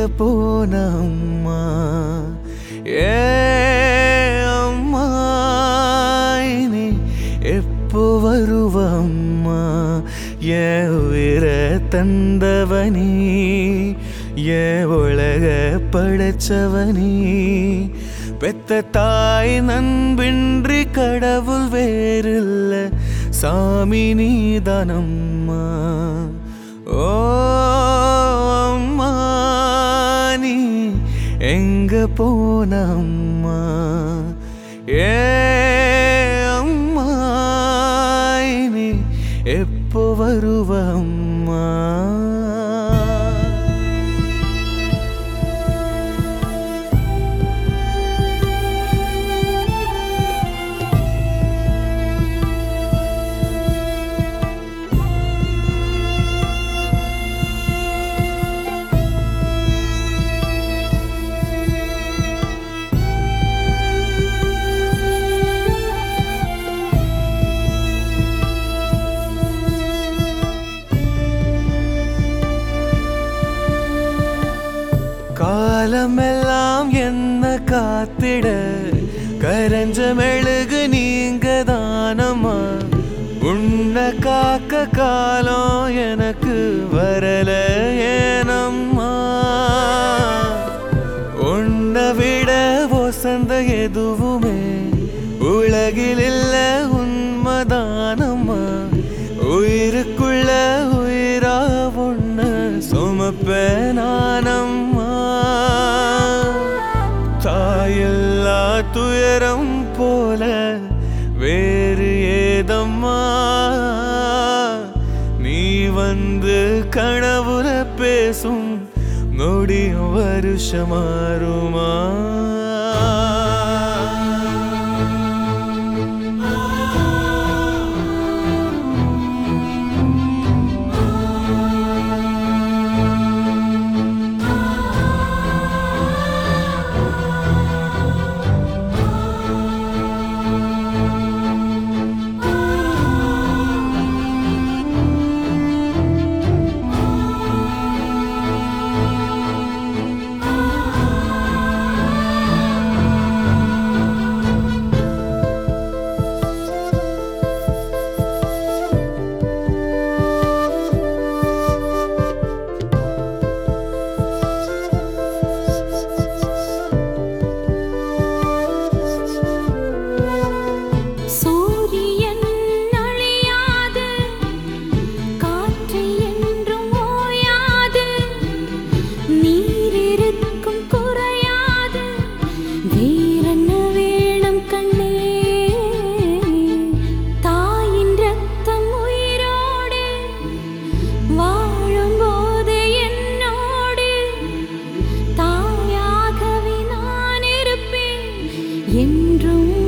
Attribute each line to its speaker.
Speaker 1: போன அம்மா ஏ அம்மா இனி எப்போ வருவ அம்மா ஏ உயிர தந்தவனி ஏ உலக படைச்சவனி பெத்த தாய் நண்பின்றி கடவுள் வேறில்ல சாமி நீதானம்மா ஓ அம்மா நீ எங்க போன அம்மா ஏ அம்மா இனி எப்போ வருவ அம்மா காலமெல்லாம் என்ன காத்திட கரஞ்ச மெழுகு நீங்க தானம்மா உன்னை காக்க காலம் எனக்கு வரல ஏனம்மா உன்னை விட வசந்த எதுவுமே உலகில் இல்ல உண்மைதானம்மா உயிருக்குள்ள உயிரா ஒண்ணு சுமப்ப நானம்மா தாயில்லா துயரம் போல வேறு ஏதம்மா நீ வந்து கனவுல பேசும் நொடியும் வருஷமாறுமா
Speaker 2: சூரியன் அழியாது காற்று என்றும் ஓயாது நீர் இருக்கும் குறையாது வேறென்ன வேணும் கண்ணே தாயின் ரத்தம் உயிரோடு வாழும்போது என்னோடு தாயாகவே நான் இருப்பேன் என்றும்